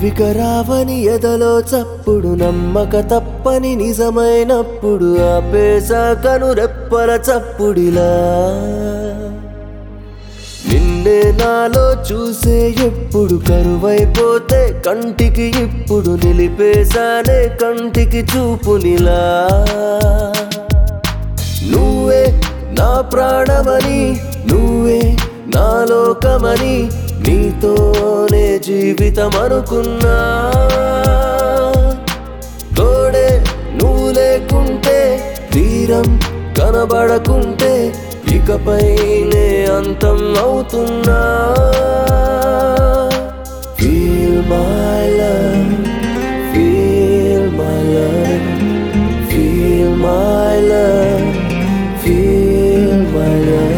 నీవిక రావని ఎదలో చప్పుడు నమ్మక తప్పని నిజమైనప్పుడు ఆపేసా కను రెప్పల చప్పుడిలా నిన్నే నాలో చూసే ఎప్పుడు కరువైపోతే కంటికి ఇప్పుడు నిలిపేశానే కంటికి చూపునిలా నువ్వే నా ప్రాణమని నువ్వే నా లోకమని నీతోనే జీవితం అనుకున్నా తోడే నువ్వు లేకుంటే తీరం కనబడకుంటే ఇకపైనే అంతం అవుతున్నా feel my love feel my love feel my love feel my love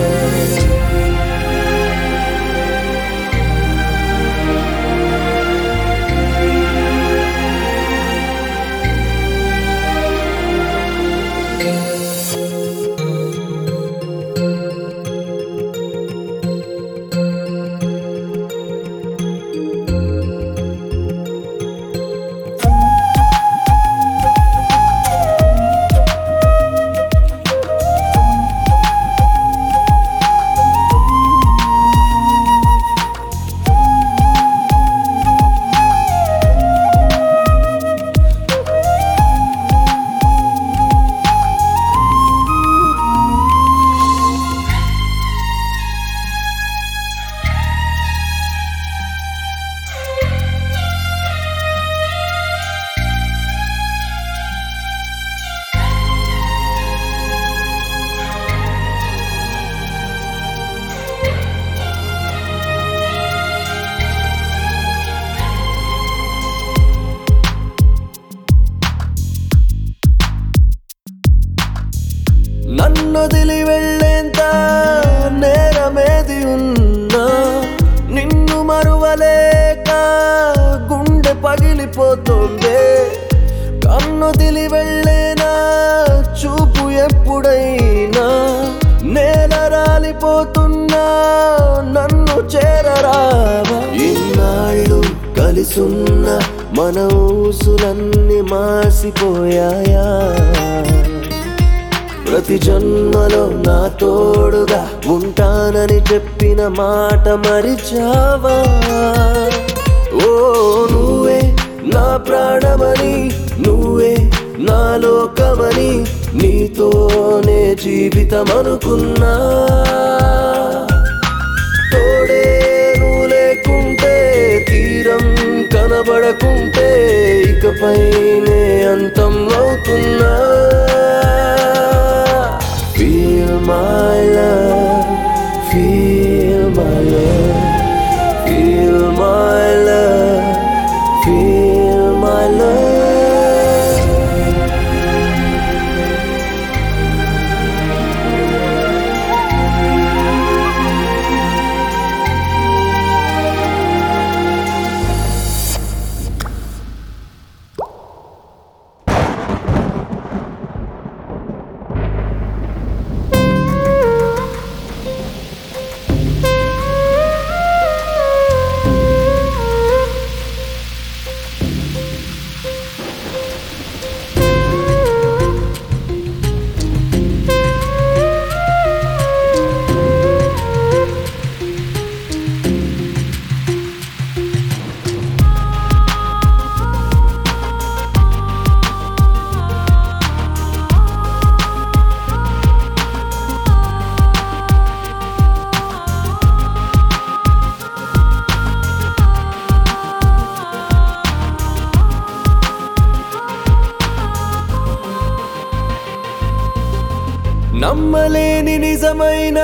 నన్నొదిలి వెళ్ళేంత నేరమేది ఉన్నా నిన్ను మరువలేక గుండె పగిలిపోతుంది కన్నొదిలి వెళ్ళేనా చూపు ఎప్పుడైనా నేల రాలిపోతున్నా నన్ను చేరరావా ఇన్నాళ్ళు కలిసున్న మన ఊసులన్నీ మాసిపోయాయా ప్రతి జన్మలో నా తోడుగా ఉంటానని చెప్పిన మాట మరిచావా ఓ నువ్వే నా ప్రాణమని నువ్వే నా లోకమని నీతోనే జీవితం అనుకున్నా తోడే నువ్వు లేకుంటే తీరం కనబడకుంటే ఇకపైనే అంతం అవుతున్నా Feel my love, feel my love, feel my love, feel my love. నమ్మలేని నిజమైన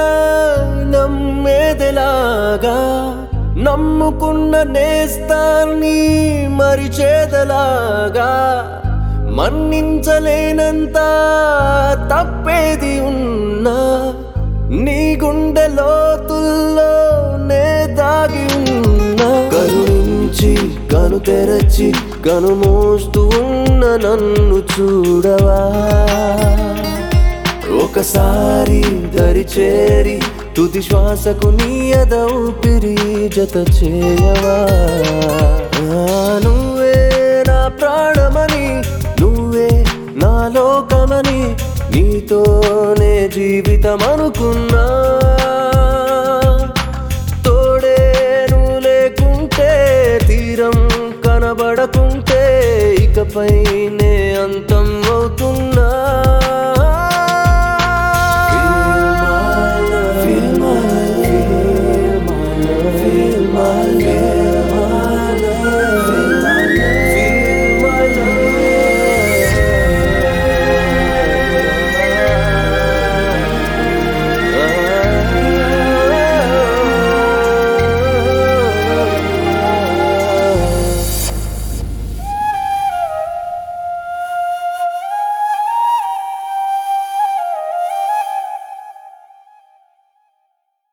నమ్మేదెలాగా నమ్ముకున్న నేస్తాన్ని మరిచేదలాగా మన్నించలేనంత తప్పేది ఉన్నా నీ గుండె లోతుల్లో నే దాగి ఉన్నా కరుణించి కను తెరచి కను మోస్తూ ఉన్న నన్ను చూడవా ఒకసారి దరి చేరి తుది శ్వాసకు నీ అద ఊపిరి జత చేయవా ఆ, నువ్వే నా ప్రాణమని నువ్వే నా లోకమని నీతోనే జీవితం అనుకున్నా తోడే నువ్వు లేకుంటే తీరం కనబడకుంటే ఇకపై